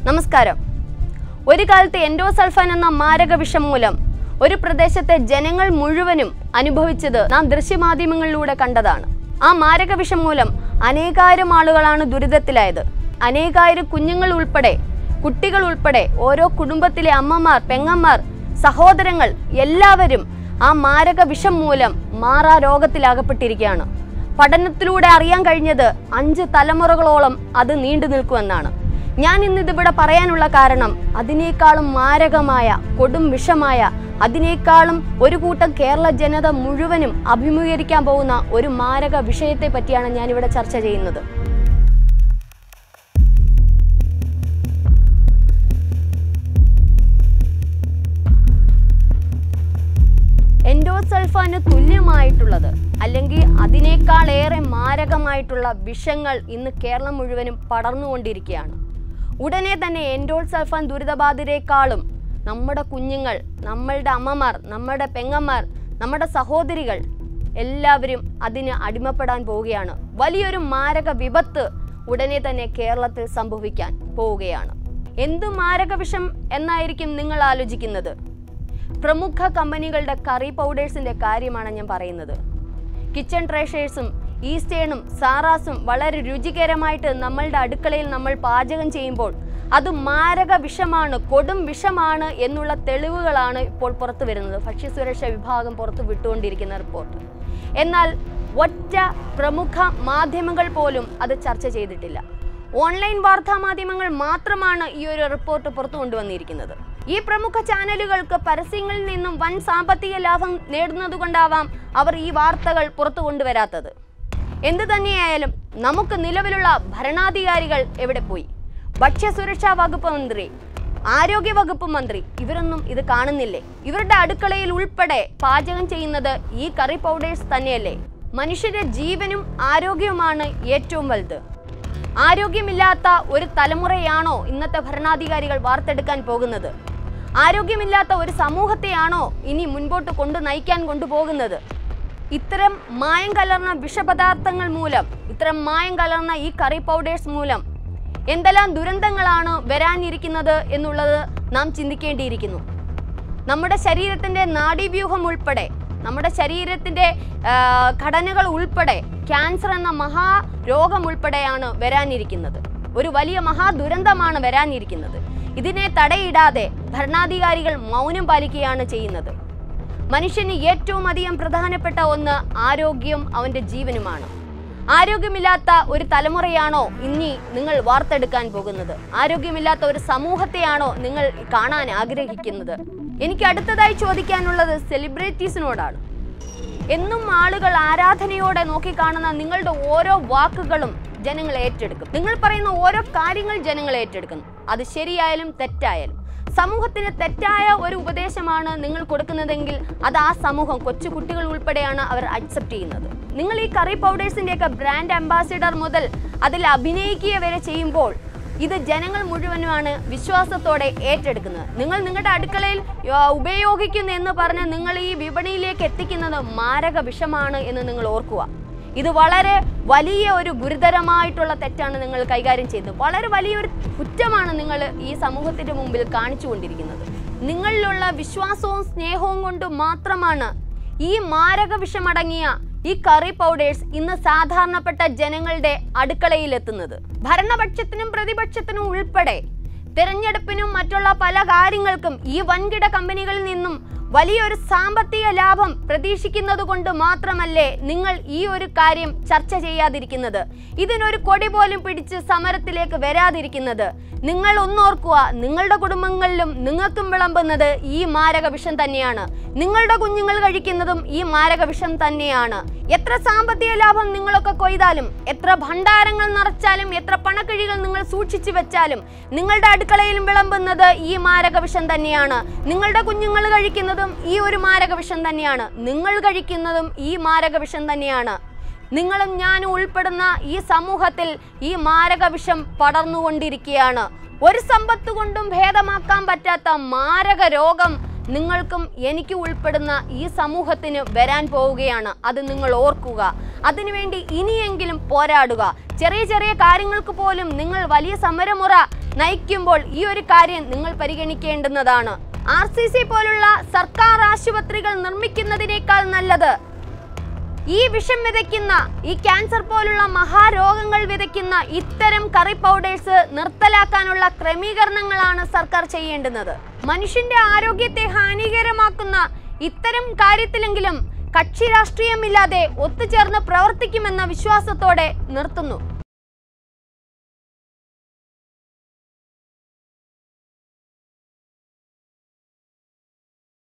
നമസ്കാരം ഒരു കാലത്ത് എൻഡോസൾഫാൻ എന്ന മാരക വിഷം മൂലം ഒരു പ്രദേശത്തെ ജനങ്ങൾ മുഴുവനും അനുഭവിച്ചത് നാം ദൃശ്യമാധ്യമങ്ങളിലൂടെ കണ്ടതാണ് ആ മാരക വിഷം മൂലം അനേകായിരം ആളുകളാണ് ദുരിതത്തിലായത് അനേകായിരം കുഞ്ഞുങ്ങൾ ഉൾപ്പെടെ കുട്ടികൾ ഉൾപ്പെടെ ഓരോ കുടുംബത്തിലെ അമ്മമാർ പെങ്ങന്മാർ സഹോദരങ്ങൾ എല്ലാവരും ആ മാരക വിഷം മൂലം മാറാ രോഗത്തിലാകപ്പെട്ടിരിക്കുകയാണ് പഠനത്തിലൂടെ അറിയാൻ കഴിഞ്ഞത് അഞ്ച് തലമുറകളോളം അത് നീണ്ടു നിൽക്കുമെന്നാണ് ഞാൻ ഇന്നിതിവിടെ പറയാനുള്ള കാരണം അതിനേക്കാളും മാരകമായ കൊടും വിഷമായ അതിനേക്കാളും ഒരു കൂട്ടം കേരള ജനത മുഴുവനും അഭിമുഖീകരിക്കാൻ പോകുന്ന ഒരു മാരക വിഷയത്തെ പറ്റിയാണ് ഞാനിവിടെ ചർച്ച ചെയ്യുന്നത് എൻഡോസൾഫാന് തുല്യമായിട്ടുള്ളത് അല്ലെങ്കിൽ അതിനേക്കാളേറെ മാരകമായിട്ടുള്ള വിഷങ്ങൾ ഇന്ന് കേരളം മുഴുവനും പടർന്നുകൊണ്ടിരിക്കുകയാണ് ഉടനെ തന്നെ എൻഡോസൾഫാൻ ദുരിതബാധിതരെക്കാളും നമ്മുടെ കുഞ്ഞുങ്ങൾ നമ്മളുടെ അമ്മമാർ നമ്മുടെ പെങ്ങന്മാർ നമ്മുടെ സഹോദരികൾ എല്ലാവരും അതിന് അടിമപ്പെടാൻ പോവുകയാണ് വലിയൊരു മാരക വിപത്ത് ഉടനെ തന്നെ കേരളത്തിൽ സംഭവിക്കാൻ പോവുകയാണ് എന്ത് മാരക വിഷം എന്നായിരിക്കും നിങ്ങൾ ആലോചിക്കുന്നത് പ്രമുഖ കമ്പനികളുടെ കറി പൗഡേഴ്സിന്റെ കാര്യമാണ് ഞാൻ പറയുന്നത് കിച്ചൺ ട്രഷേഴ്സും ഈസ്റ്റേണും സാറാസും വളരെ രുചികരമായിട്ട് നമ്മളുടെ അടുക്കളയിൽ നമ്മൾ പാചകം ചെയ്യുമ്പോൾ അത് മാരക വിഷമാണ് കൊടും വിഷമാണ് എന്നുള്ള തെളിവുകളാണ് ഇപ്പോൾ പുറത്തു വരുന്നത് ഭക്ഷ്യസുരക്ഷാ വിഭാഗം പുറത്തു വിട്ടുകൊണ്ടിരിക്കുന്ന റിപ്പോർട്ട് എന്നാൽ ഒറ്റ പ്രമുഖ മാധ്യമങ്ങൾ പോലും അത് ചർച്ച ചെയ്തിട്ടില്ല ഓൺലൈൻ വാർത്താ മാധ്യമങ്ങൾ മാത്രമാണ് ഈ ഒരു റിപ്പോർട്ട് പുറത്തു കൊണ്ടുവന്നിരിക്കുന്നത് ഈ പ്രമുഖ ചാനലുകൾക്ക് പരസ്യങ്ങളിൽ നിന്നും വൻ സാമ്പത്തിക ലാഭം നേടുന്നതുകൊണ്ടാവാം അവർ ഈ വാർത്തകൾ പുറത്തു കൊണ്ടുവരാത്തത് എന്തു തന്നെയായാലും നമുക്ക് നിലവിലുള്ള ഭരണാധികാരികൾ എവിടെ പോയി ഭക്ഷ്യസുരക്ഷാ വകുപ്പ് മന്ത്രി ആരോഗ്യ വകുപ്പ് മന്ത്രി ഇവരൊന്നും ഇത് കാണുന്നില്ലേ ഇവരുടെ അടുക്കളയിൽ ഉൾപ്പെടെ പാചകം ചെയ്യുന്നത് ഈ കറി പൗഡേഴ്സ് തന്നെയല്ലേ മനുഷ്യന്റെ ജീവനും ആരോഗ്യവുമാണ് ഏറ്റവും വലുത് ആരോഗ്യമില്ലാത്ത ഒരു തലമുറയാണോ ഇന്നത്തെ ഭരണാധികാരികൾ വാർത്തെടുക്കാൻ പോകുന്നത് ആരോഗ്യമില്ലാത്ത ഒരു സമൂഹത്തെയാണോ ഇനി മുൻപോട്ട് കൊണ്ടു നയിക്കാൻ കൊണ്ടുപോകുന്നത് ഇത്തരം മായം കലർന്ന വിഷപദാർത്ഥങ്ങൾ മൂലം ഇത്തരം മായം കലർന്ന ഈ കറി പൗഡേഴ്സ് മൂലം എന്തെല്ലാം ദുരന്തങ്ങളാണ് വരാനിരിക്കുന്നത് എന്നുള്ളത് നാം ചിന്തിക്കേണ്ടിയിരിക്കുന്നു നമ്മുടെ ശരീരത്തിൻ്റെ നാഡീവ്യൂഹം ഉൾപ്പെടെ നമ്മുടെ ശരീരത്തിൻ്റെ ആ, ഘടനകൾ ഉൾപ്പെടെ ക്യാൻസർ എന്ന മഹാരോഗം ഉൾപ്പെടെയാണ് വരാനിരിക്കുന്നത് ഒരു വലിയ മഹാദുരന്തമാണ് വരാനിരിക്കുന്നത് ഇതിനെ തടയിടാതെ ഭരണാധികാരികൾ മൗനം പാലിക്കുകയാണ് ചെയ്യുന്നത് മനുഷ്യന് ഏറ്റവും അധികം പ്രധാനപ്പെട്ട ഒന്ന് ആരോഗ്യം അവൻ്റെ ജീവനുമാണ് ആരോഗ്യമില്ലാത്ത ഒരു തലമുറയാണോ ഇനി നിങ്ങൾ വാർത്തെടുക്കാൻ പോകുന്നത് ആരോഗ്യമില്ലാത്ത ഒരു സമൂഹത്തെയാണോ നിങ്ങൾ കാണാൻ ആഗ്രഹിക്കുന്നത് എനിക്ക് അടുത്തതായി ചോദിക്കാനുള്ളത് സെലിബ്രിറ്റീസിനോടാണ് എന്നും ആളുകൾ ആരാധനയോടെ നോക്കിക്കാണുന്ന നിങ്ങളുടെ ഓരോ വാക്കുകളും ജനങ്ങൾ ഏറ്റെടുക്കും നിങ്ങൾ പറയുന്ന ഓരോ കാര്യങ്ങൾ ജനങ്ങൾ ഏറ്റെടുക്കുന്നു അത് ശരിയായാലും തെറ്റായാലും സമൂഹത്തിന് തെറ്റായ ഒരു ഉപദേശമാണ് നിങ്ങൾ കൊടുക്കുന്നതെങ്കിൽ അത് ആ സമൂഹം കൊച്ചു കുട്ടികൾ ഉൾപ്പെടെയാണ് അവർ അക്സെപ്റ്റ് ചെയ്യുന്നത് നിങ്ങൾ ഈ കറി പൗഡേഴ്സിൻ്റെയൊക്കെ ബ്രാൻഡ് അംബാസിഡർ മുതൽ അതിൽ അഭിനയിക്കുക വരെ ചെയ്യുമ്പോൾ ഇത് ജനങ്ങൾ മുഴുവനുമാണ് വിശ്വാസത്തോടെ ഏറ്റെടുക്കുന്നത് നിങ്ങൾ നിങ്ങളുടെ അടുക്കളയിൽ ആ, ഉപയോഗിക്കുന്നു എന്ന് പറഞ്ഞ് നിങ്ങൾ ഈ വിപണിയിലേക്ക് എത്തിക്കുന്നത് മാരക വിഷമാണ് എന്ന് നിങ്ങൾ ഓർക്കുക ഇത് വളരെ വലിയ ഒരു ഗുരുതരമായിട്ടുള്ള തെറ്റാണ് നിങ്ങൾ കൈകാര്യം ചെയ്യുന്നത് വളരെ വലിയൊരു കുറ്റമാണ് നിങ്ങൾ ഈ സമൂഹത്തിന്റെ മുമ്പിൽ കാണിച്ചുകൊണ്ടിരിക്കുന്നത് നിങ്ങളിലുള്ള വിശ്വാസവും സ്നേഹവും കൊണ്ട് മാത്രമാണ് ഈ മാരക വിഷമടങ്ങിയ ഈ കറി പൗഡേഴ്സ് ഇന്ന് സാധാരണപ്പെട്ട ജനങ്ങളുടെ അടുക്കളയിൽ എത്തുന്നത് ഭരണപക്ഷത്തിനും പ്രതിപക്ഷത്തിനും ഉൾപ്പെടെ തിരഞ്ഞെടുപ്പിനും മറ്റുള്ള പല കാര്യങ്ങൾക്കും ഈ വൻകിട കമ്പനികളിൽ നിന്നും വലിയൊരു സാമ്പത്തിക ലാഭം പ്രതീക്ഷിക്കുന്നത് കൊണ്ട് മാത്രമല്ലേ നിങ്ങൾ ഈ ഒരു കാര്യം ചർച്ച ചെയ്യാതിരിക്കുന്നത് ഇതിനൊരു കൊടി പോലും പിടിച്ച് സമരത്തിലേക്ക് വരാതിരിക്കുന്നത് നിങ്ങൾ ഒന്നോർക്കുക നിങ്ങളുടെ കുടുംബങ്ങളിലും നിങ്ങൾക്കും വിളമ്പുന്നത് ഈ മാരക വിഷം തന്നെയാണ് നിങ്ങളുടെ കുഞ്ഞുങ്ങൾ കഴിക്കുന്നതും ഈ മാരക വിഷം തന്നെയാണ് എത്ര സാമ്പത്തിക ലാഭം നിങ്ങളൊക്കെ കൊയ്താലും എത്ര ഭണ്ഡാരങ്ങൾ നിറച്ചാലും എത്ര പണക്കിഴികൾ നിങ്ങൾ സൂക്ഷിച്ചു വെച്ചാലും നിങ്ങളുടെ അടുക്കളയിലും വിളമ്പുന്നത് ഈ മാരക വിഷം തന്നെയാണ് നിങ്ങളുടെ കുഞ്ഞുങ്ങൾ കഴിക്കുന്നതും ഈ ഒരു മാരക വിഷം തന്നെയാണ് നിങ്ങൾ കഴിക്കുന്നതും ഈ മാരക വിഷം തന്നെയാണ് നിങ്ങളും ഞാനും ഉൾപ്പെടുന്ന ഈ സമൂഹത്തിൽ ഈ മാരക വിഷം പടർന്നുകൊണ്ടിരിക്കുകയാണ് ഒരു സമ്പത്ത് കൊണ്ടും ഭേദമാക്കാൻ പറ്റാത്ത മാരക രോഗം നിങ്ങൾക്കും എനിക്ക് ഉൾപ്പെടുന്ന ഈ സമൂഹത്തിന് വരാൻ പോവുകയാണ് അത് നിങ്ങൾ ഓർക്കുക അതിനുവേണ്ടി ഇനിയെങ്കിലും പോരാടുക ചെറിയ ചെറിയ കാര്യങ്ങൾക്ക് പോലും നിങ്ങൾ വലിയ സമരമുറ നയിക്കുമ്പോൾ ഈ ഒരു കാര്യം നിങ്ങൾ പരിഗണിക്കേണ്ടുന്നതാണ് ആർ സി സി പോലുള്ള സർക്കാർ ആശുപത്രികൾ നിർമ്മിക്കുന്നതിനേക്കാൾ നല്ലത് ഈ വിഷം വിതയ്ക്കുന്ന ഈ ക്യാൻസർ പോലുള്ള മഹാരോഗങ്ങൾ വിതയ്ക്കുന്ന ഇത്തരം കറി പൗഡേഴ്സ് നിർത്തലാക്കാനുള്ള ക്രമീകരണങ്ങളാണ് സർക്കാർ ചെയ്യേണ്ടുന്നത് മനുഷ്യന്റെ ആരോഗ്യത്തെ ഹാനികരമാക്കുന്ന ഇത്തരം കാര്യത്തിലെങ്കിലും കക്ഷി രാഷ്ട്രീയമില്ലാതെ ഒത്തുചേർന്ന് പ്രവർത്തിക്കുമെന്ന വിശ്വാസത്തോടെ നിർത്തുന്നു